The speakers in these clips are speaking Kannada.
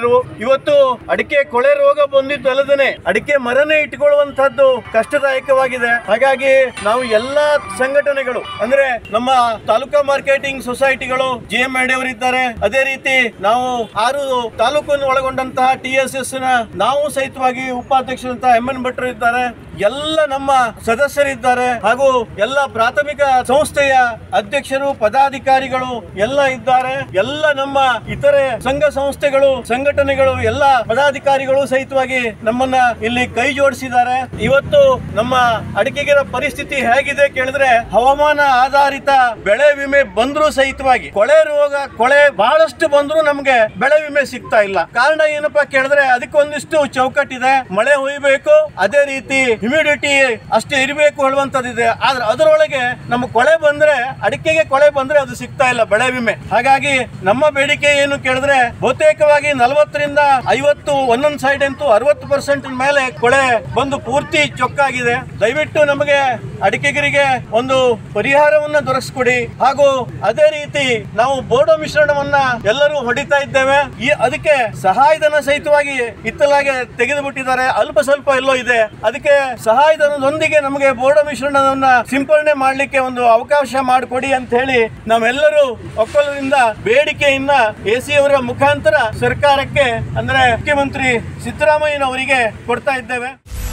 ಹೇಳಿದ್ರು ಇವತ್ತು ಅಡಿಕೆ ಕೊಳೆ ರೋಗ ಬಂದಿದ್ದಲ್ಲದೇನೆ ಅಡಿಕೆ ಮರನೇ ಇಟ್ಕೊಳ್ಳುವಂತಹದ್ದು ಕಷ್ಟದಾಯಕವಾಗಿದೆ ಹಾಗಾಗಿ ನಾವು ಎಲ್ಲಾ ಸಂಘಟನೆಗಳು ಅಂದ್ರೆ ನಮ್ಮ ತಾಲೂಕಾ ಮಾರ್ಕೆಟಿಂಗ್ ಸೊಸೈಟಿಗಳು ಜಿ ಎಂ ಇದ್ದಾರೆ ಅದೇ ರೀತಿ ನಾವು ಆರು ತಾಲೂಕನ್ನು ಒಳಗೊಂಡಂತಹ ಟಿ ಎಸ್ ಎಸ್ ನ ನಾವು ಸಹಿತವಾಗಿ ಉಪಾಧ್ಯಕ್ಷರಂತಹ ಎಂ ಎನ್ ಭಟ್ರು ಇದ್ದಾರೆ ಎಲ್ಲ ನಮ್ಮ ಸದಸ್ಯರಿದ್ದಾರೆ ಹಾಗೂ ಎಲ್ಲ ಪ್ರಾಥಮಿಕ ಸಂಸ್ಥೆಯ ಅಧ್ಯಕ್ಷರು ಪದಾಧಿಕಾರಿಗಳು ಎಲ್ಲ ಇದ್ದಾರೆ ಎಲ್ಲ ನಮ್ಮ ಇತರೆ ಸಂಘ ಸಂಸ್ಥೆಗಳು ಸಂಘಟನೆಗಳು ಎಲ್ಲ ಪದಾಧಿಕಾರಿಗಳು ಸಹಿತವಾಗಿ ನಮ್ಮನ್ನ ಇಲ್ಲಿ ಕೈ ಜೋಡಿಸಿದ್ದಾರೆ ಇವತ್ತು ನಮ್ಮ ಅಡಿಕೆಗಿರ ಪರಿಸ್ಥಿತಿ ಹೇಗಿದೆ ಕೇಳಿದ್ರೆ ಹವಾಮಾನ ಆಧಾರಿತ ಬೆಳೆ ವಿಮೆ ಬಂದ್ರು ಸಹಿತವಾಗಿ ಕೊಳೆ ರೋಗ ಕೊಳೆ ಬಹಳಷ್ಟು ಬಂದ್ರು ನಮ್ಗೆ ಬೆಳೆ ವಿಮೆ ಸಿಗ್ತಾ ಇಲ್ಲ ಕಾರಣ ಏನಪ್ಪಾ ಕೇಳಿದ್ರೆ ಅದಕ್ಕೆ ಒಂದಿಷ್ಟು ಚೌಕಟ್ಟಿದೆ ಮಳೆ ಹುಯ್ಬೇಕು ಅದೇ ರೀತಿ ಹ್ಯುಮಿಡಿಟಿ ಅಷ್ಟು ಇರಬೇಕು ಹೇಳುವಂತದ್ದಿದೆ ಆದ್ರೆ ಅದರೊಳಗೆ ನಮ್ಮ ಕೊಳೆ ಬಂದ್ರೆ ಅಡಿಕೆಗೆ ಕೊಳೆ ಬಂದ್ರೆ ಅದು ಸಿಗ್ತಾ ಇಲ್ಲ ಬೆಳೆ ವಿಮೆ ಹಾಗಾಗಿ ನಮ್ಮ ಬೇಡಿಕೆ ಏನು ಕೇಳಿದ್ರೆ ಬಹುತೇಕವಾಗಿ ನಲವತ್ತರಿಂದ ಐವತ್ತು ಒಂದೊಂದ್ ಸೈಡ್ ಅಂತೂ ಅರವತ್ತು ಪರ್ಸೆಂಟ್ ಮೇಲೆ ಕೊಳೆ ಬಂದು ಪೂರ್ತಿ ಚೊಕ್ಕಾಗಿದೆ ದಯವಿಟ್ಟು ನಮಗೆ ಅಡಿಕೆಗರಿಗೆ ಒಂದು ಪರಿಹಾರವನ್ನ ದೊರಕಿಸ್ಕೊಡಿ ಹಾಗೂ ಅದೇ ರೀತಿ ನಾವು ಬೋಡೋ ಮಿಶ್ರಣವನ್ನ ಎಲ್ಲರೂ ಹೊಡಿತಾ ಇದ್ದೇವೆ ಈ ಅದಕ್ಕೆ ಸಹಾಯಧನ ಸಹಿತವಾಗಿ ಇತ್ತಲಾಗೆ ತೆಗೆದು ಬಿಟ್ಟಿದ್ದಾರೆ ಅಲ್ಪ ಸ್ವಲ್ಪ ಎಲ್ಲೋ ಇದೆ ಅದಕ್ಕೆ ಸಹಾಯಧನದೊಂದಿಗೆ ನಮಗೆ ಬೋಡೋ ಮಿಶ್ರಣವನ್ನ ಸಿಂಪರಣೆ ಮಾಡಲಿಕ್ಕೆ ಒಂದು ಅವಕಾಶ ಮಾಡಿಕೊಡಿ ಅಂತ ಹೇಳಿ ನಾವೆಲ್ಲರೂ ಒಕ್ಕಲರಿಂದ ಬೇಡಿಕೆಯನ್ನ ಎ ಸಿ ಅವರ ಮುಖಾಂತರ ಸರ್ಕಾರಕ್ಕೆ ಅಂದ್ರೆ ಮುಖ್ಯಮಂತ್ರಿ ಸಿದ್ದರಾಮಯ್ಯನವರಿಗೆ ಕೊಡ್ತಾ ಇದ್ದೇವೆ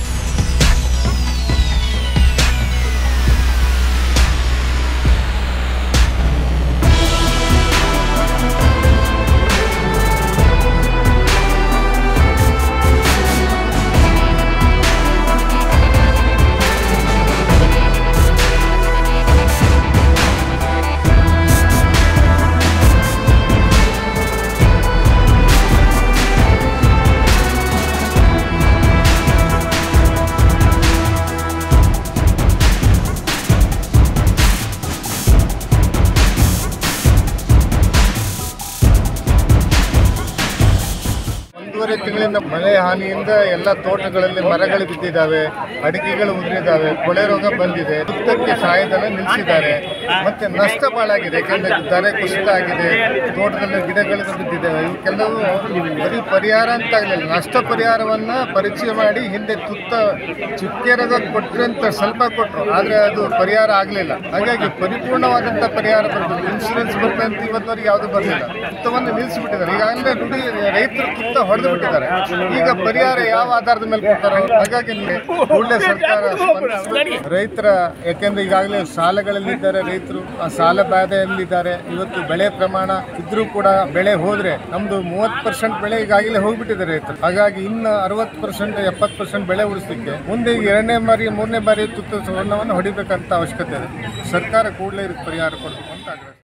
ಒಂದೂವರೆ ತಿಂಗಳಿಂದ ಮಳೆ ಹಾನಿಯಿಂದ ಎಲ್ಲ ತೋಟಗಳಲ್ಲಿ ಮರಗಳು ಬಿದ್ದಿದ್ದಾವೆ ಅಡಿಕೆಗಳು ಉದುರಿದ್ದಾವೆ ಕೊಳೆ ರೋಗ ಬಂದಿದೆ ಸುತ್ತಕ್ಕೆ ಸಹಾಯಧನ ನಿಲ್ಲಿಸಿದ್ದಾರೆ ಮತ್ತೆ ನಷ್ಟ ಬಾಳಾಗಿದೆ ಯಾಕಂದ್ರೆ ಧರೆ ಕುಸಿತ ಆಗಿದೆ ತೋಟದಲ್ಲಿ ಗಿಡಗಳು ಬಿದ್ದಿದ್ದಾವೆ ಇವಕ್ಕೆಲ್ಲವೂ ಬರೀ ಪರಿಹಾರ ಅಂತ ಆಗಲಿಲ್ಲ ನಷ್ಟ ಪರಿಹಾರವನ್ನ ಪರಿಚಯ ಮಾಡಿ ಹಿಂದೆ ತುತ್ತ ಚುಕ್ಕೆ ರೋಗ ಕೊಟ್ರೆ ಅಂತ ಸ್ವಲ್ಪ ಕೊಟ್ಟರು ಆದ್ರೆ ಅದು ಪರಿಹಾರ ಆಗಲಿಲ್ಲ ಹಾಗಾಗಿ ಪರಿಪೂರ್ಣವಾದಂಥ ಪರಿಹಾರ ಬರಬೇಕು ಇನ್ಶೂರೆನ್ಸ್ ಬರ್ತದೆ ಅಂತ ಇವತ್ತವರೆಗೆ ಯಾವುದು ಬರಲಿಲ್ಲ ತುತ್ತವನ್ನು ನಿಲ್ಲಿಸಿಬಿಟ್ಟಿದ್ದಾರೆ ಈಗಾಗಲೇ ನುಡಿ ರೈತರು ತುತ್ತ ಹೊಡೆದು ಬಿಟ್ಟಿದ್ದಾರೆ ಈಗ ಪರಿಹಾರ ಯಾವ ಆಧಾರದ ಮೇಲೆ ಕೊಡ್ತಾರೋ ಹಾಗಾಗಿ ಕೂಡಲೇ ಸರ್ಕಾರ ಸ್ಪಂದಿಸಿ ರೈತರ ಯಾಕೆಂದ್ರೆ ಈಗಾಗಲೇ ಸಾಲಗಳಲ್ಲಿದ್ದಾರೆ ರೈತರು ಆ ಸಾಲ ಬಾಧೆಯಲ್ಲಿದ್ದಾರೆ ಇವತ್ತು ಬೆಳೆ ಪ್ರಮಾಣ ಇದ್ರೂ ಕೂಡ ಬೆಳೆ ಹೋದ್ರೆ ನಮ್ದು ಮೂವತ್ತು ಪರ್ಸೆಂಟ್ ಬೆಳೆ ಈಗಾಗಲೇ ಹೋಗ್ಬಿಟ್ಟಿದೆ ರೈತರು ಹಾಗಾಗಿ ಇನ್ನು ಅರವತ್ತು ಪರ್ಸೆಂಟ್ ಎಪ್ಪತ್ತು ಪರ್ಸೆಂಟ್ ಬೆಳೆ ಉಳಿಸ್ಲಿಕ್ಕೆ ಮುಂದೆ ಈಗ ಎರಡನೇ ಬಾರಿ ಮೂರನೇ ಬಾರಿ ತುತ್ತು ಸ್ವರ್ಣವನ್ನು ಹೊಡಿಬೇಕಂತ ಅವಶ್ಯಕತೆ ಇದೆ ಸರ್ಕಾರ ಕೂಡಲೇ ಇದಕ್ಕೆ ಪರಿಹಾರ ಕೊಡಬೇಕು ಅಂತ ಆಗ್ರಹ